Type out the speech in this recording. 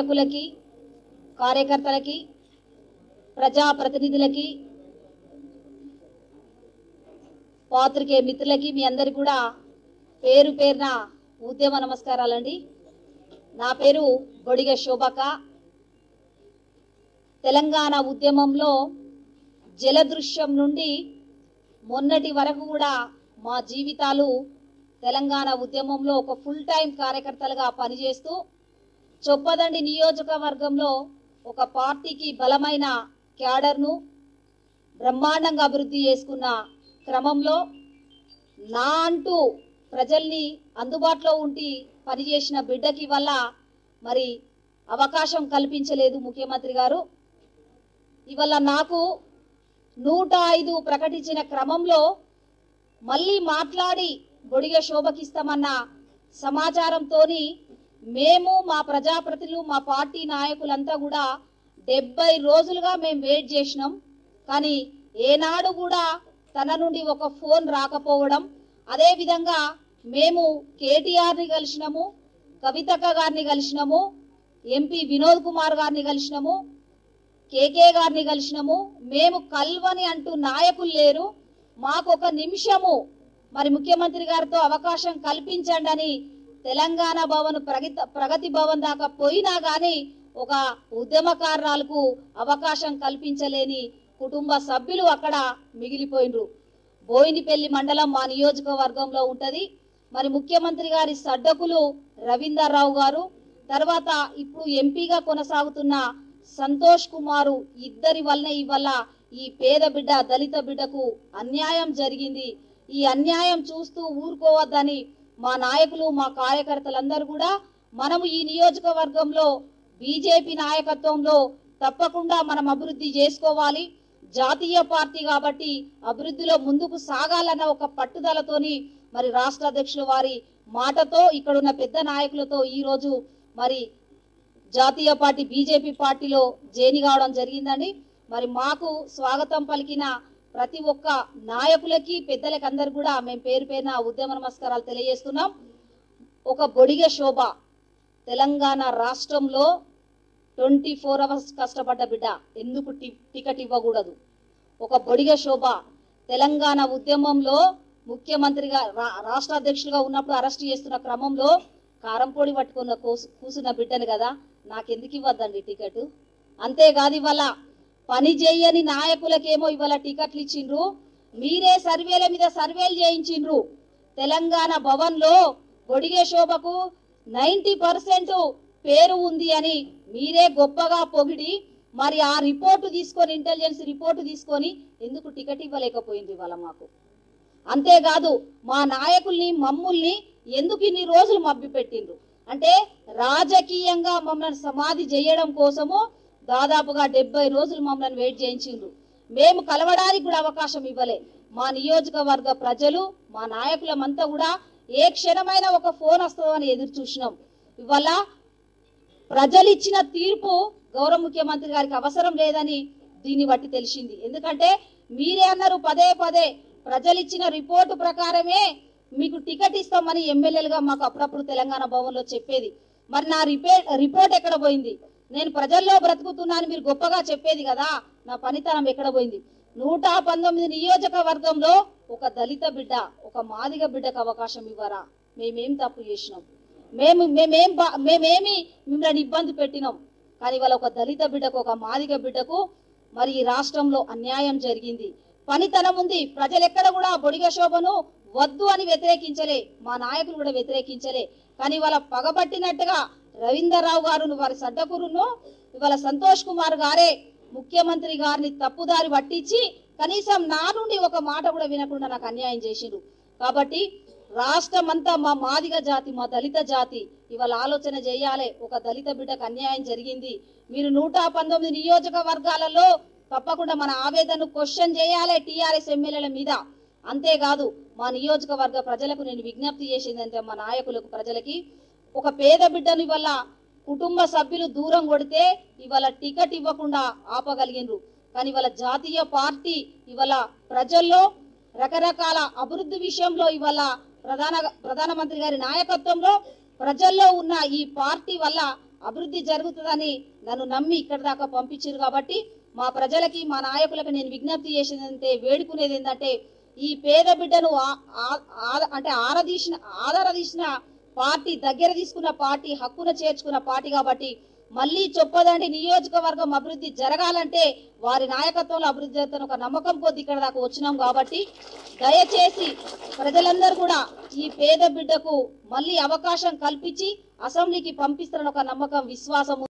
నాయకులకి కార్యకర్తలకి ప్రజాప్రతినిధులకి పాత్రికేయ మిత్రులకి మీ అందరికి కూడా పేరు పేరున ఉద్యమ నమస్కారాలండి నా పేరు బొడిగ శోభక తెలంగాణ ఉద్యమంలో జలదృశ్యం నుండి మొన్నటి వరకు కూడా మా జీవితాలు తెలంగాణ ఉద్యమంలో ఒక ఫుల్ టైం కార్యకర్తలుగా పనిచేస్తూ చొప్పదండి నియోజకవర్గంలో ఒక పార్టీకి బలమైన క్యాడర్ను బ్రహ్మాండంగా అభివృద్ధి చేసుకున్న క్రమంలో నా అంటూ ప్రజల్ని అందుబాటులో ఉండి పనిచేసిన బిడ్డకి వల్ల మరి అవకాశం కల్పించలేదు ముఖ్యమంత్రి గారు ఇవాళ నాకు నూట ఐదు ప్రకటించిన క్రమంలో మళ్ళీ మాట్లాడి బొడిగ శోభకిస్తామన్న సమాచారంతోని మేము మా ప్రజాప్రతినిధులు మా పార్టీ నాయకులంతా కూడా డెబ్బై రోజులుగా మేము వెయిట్ చేసినాం కానీ ఏనాడు కూడా తన నుండి ఒక ఫోన్ రాకపోవడం అదే విధంగా మేము కేటీఆర్ని కలిసినాము కవితక్క గారిని కలిసినాము ఎంపీ వినోద్ కుమార్ గారిని కలిసినాము కేకే గారిని కలిసినాము మేము కల్వని అంటూ నాయకులు లేరు మాకు ఒక నిమిషము మరి ముఖ్యమంత్రి గారితో అవకాశం కల్పించండి అని తెలంగాణ భవన్ ప్రగతి ప్రగతి భవన్ దాకా పోయినా గాని ఒక ఉద్యమకారులకు అవకాశం కల్పించలేని కుటుంబ సభ్యులు అక్కడ మిగిలిపోయినరు బోయినపల్లి మండలం మా నియోజకవర్గంలో ఉంటది మరి ముఖ్యమంత్రి గారి సడ్డకులు రవీందర్ రావు గారు తర్వాత ఇప్పుడు ఎంపీగా కొనసాగుతున్న సంతోష్ కుమారు ఇద్దరి వల్లనే ఇవల్ల ఈ పేద బిడ్డ దళిత బిడ్డకు అన్యాయం జరిగింది ఈ అన్యాయం చూస్తూ ఊరుకోవద్దని మా నాయకులు మా కార్యకర్తలందరూ కూడా మనము ఈ నియోజకవర్గంలో బీజేపీ నాయకత్వంలో తప్పకుండా మనం అభివృద్ధి చేసుకోవాలి జాతీయ పార్టీ కాబట్టి అభివృద్ధిలో ముందుకు సాగాలన్న ఒక పట్టుదలతోని మరి రాష్ట్ర అధ్యక్షుల వారి మాటతో ఇక్కడున్న పెద్ద నాయకులతో ఈ రోజు మరి జాతీయ పార్టీ బీజేపీ పార్టీలో జేని కావడం జరిగిందండి మరి మాకు స్వాగతం పలికిన ప్రతి ఒక్క నాయకులకి పెద్దలకి అందరు కూడా మేము పేరు పేరున ఉద్యమ నమస్కారాలు తెలియజేస్తున్నాం ఒక బొడిగ శోభ తెలంగాణ రాష్ట్రంలో ట్వంటీ ఫోర్ అవర్స్ కష్టపడ్డ బిడ్డ ఎందుకు టి- టికెట్ ఇవ్వకూడదు ఒక బొడిగ శోభ తెలంగాణ ఉద్యమంలో ముఖ్యమంత్రిగా రా- రాష్ట్ర అధ్యక్షులుగా ఉన్నప్పుడు అరెస్ట్ చేస్తున్న క్రమంలో కారంపొడి పట్టుకున్న కోసు- కూసున్న బిడ్డను కదా నాకెందుకు ఇవ్వద్దండి టికెట్ అంతేకాదు ఇవాళ పని చేయని నాయకులకేమో ఇవాళ టికెట్లు ఇచ్చిండ్రు మీరే సర్వేల మీద సర్వేలు చేయించిండ్రు తెలంగాణ భవన్ లో బొడిగే శోభకు నైన్టీ పర్సెంట్ పేరు ఉంది అని మీరే గొప్పగా పొగిడి మరి ఆ రిపోర్టు తీసుకొని ఇంటెలిజెన్స్ రిపోర్టు తీసుకొని ఎందుకు టికెట్ ఇవ్వలేకపోయింది ఇవాళ మాకు అంతేకాదు మా నాయకుల్ని మమ్ముల్ని ఎందుకు ఇన్ని రోజులు మభ్య పెట్టిండ్రు అంటే రాజకీయంగా మమ్మల్ని సమాధి చేయడం కోసము దాదాపుగా డెబ్బై రోజులు మమ్మల్ని వెయిట్ చేయించిండ్రు మేము కలవడానికి కూడా అవకాశం ఇవ్వలే మా నియోజకవర్గ ప్రజలు మా నాయకులమంతా కూడా ఏ క్షణమైన ఒక ఫోన్ వస్తుందని ఎదురు చూసినాం ఇవాళ ప్రజలు ఇచ్చిన తీర్పు గౌరవ ముఖ్యమంత్రి గారికి అవసరం లేదని దీన్ని బట్టి తెలిసింది ఎందుకంటే మీరే అన్నారు పదే పదే ప్రజలు ఇచ్చిన రిపోర్టు ప్రకారమే మీకు టికెట్ ఇస్తామని ఎమ్మెల్యేలుగా మాకు అప్పుడప్పుడు తెలంగాణ భవన్లో చెప్పేది మరి నా రిపే రిపోర్ట్ ఎక్కడ పోయింది నేను ప్రజల్లో బ్రతుకుతున్నాను మీరు గొప్పగా చెప్పేది కదా నా పనితనం ఎక్కడ పోయింది నూట పంతొమ్మిది నియోజకవర్గంలో ఒక దళిత బిడ్డ ఒక మాదిగ బిడ్డకు అవకాశం ఇవ్వరా మేమేం తప్పు చేసినాం మేము మేమేం బా- మేమేమి మిమ్మల్ని ఇబ్బంది పెట్టినాం కానీ వాళ్ళ ఒక దళిత బిడ్డకు ఒక మాదిగ బిడ్డకు మరి ఈ రాష్ట్రంలో అన్యాయం జరిగింది పనితనం ఉంది ప్రజలు ఎక్కడ కూడా బొడిగ శోభను వద్దు అని వ్యతిరేకించలే మా నాయకులు కూడా వ్యతిరేకించలే కానీ వాళ్ళ పగబట్టినట్టుగా రవీందర్ రావు గారు వారి సడ్డకురును ఇవాళ సంతోష్ కుమార్ గారే ముఖ్యమంత్రి గారిని తప్పుదారి పట్టించి కనీసం నా నుండి ఒక మాట కూడా వినకుండా నాకు అన్యాయం చేసిండ్రు కాబట్టి రాష్ట్రం అంతా మా మాదిగ జాతి మా దళిత జాతి ఇవాళ ఆలోచన చేయాలి ఒక దళిత బిడ్డకు అన్యాయం జరిగింది మీరు నూట పంతొమ్మిది నియోజకవర్గాలలో తప్పకుండా మన ఆవేదనను క్వశ్చన్ చేయాలి టీఆర్ఎస్ ఎమ్మెల్యేల మీద అంతేకాదు మా నియోజకవర్గ ప్రజలకు నేను విజ్ఞప్తి చేసిందంటే మా నాయకులకు ప్రజలకి ఒక పేద బిడ్డను ఇవాళ కుటుంబ సభ్యులు దూరం కొడితే ఇవాళ టికెట్ ఇవ్వకుండా ఆపగలిగినరు కానీ ఇవాళ జాతీయ పార్టీ ఇవాళ ప్రజల్లో రకరకాల అభివృద్ధి విషయంలో ఇవాళ ప్రధాన ప్రధానమంత్రి గారి నాయకత్వంలో ప్రజల్లో ఉన్న ఈ పార్టీ వల్ల అభివృద్ధి జరుగుతుందని నన్ను నమ్మి ఇక్కడ దాకా పంపించారు కాబట్టి మా ప్రజలకి మా నాయకులకు నేను విజ్ఞప్తి చేసేది ఏంటంటే వేడుకునేది ఏంటంటే ఈ పేద బిడ్డను ఆ- ఆ- ఆ- అంటే ఆరదీసిన ఆధారదీసిన పార్టీ దగ్గర తీసుకున్న పార్టీ హక్కున చేర్చుకున్న పార్టీ కాబట్టి మళ్ళీ చొప్పదండి నియోజకవర్గం అభివృద్ధి జరగాలంటే వారి నాయకత్వంలో అభివృద్ధి జరుగుతున్న ఒక నమ్మకం కొద్ది ఇక్కడ దాకా వచ్చినాం కాబట్టి దయచేసి ప్రజలందరూ కూడా ఈ పేద బిడ్డకు మళ్ళీ అవకాశం కల్పించి అసెంబ్లీకి పంపిస్తారని ఒక నమ్మకం విశ్వాసం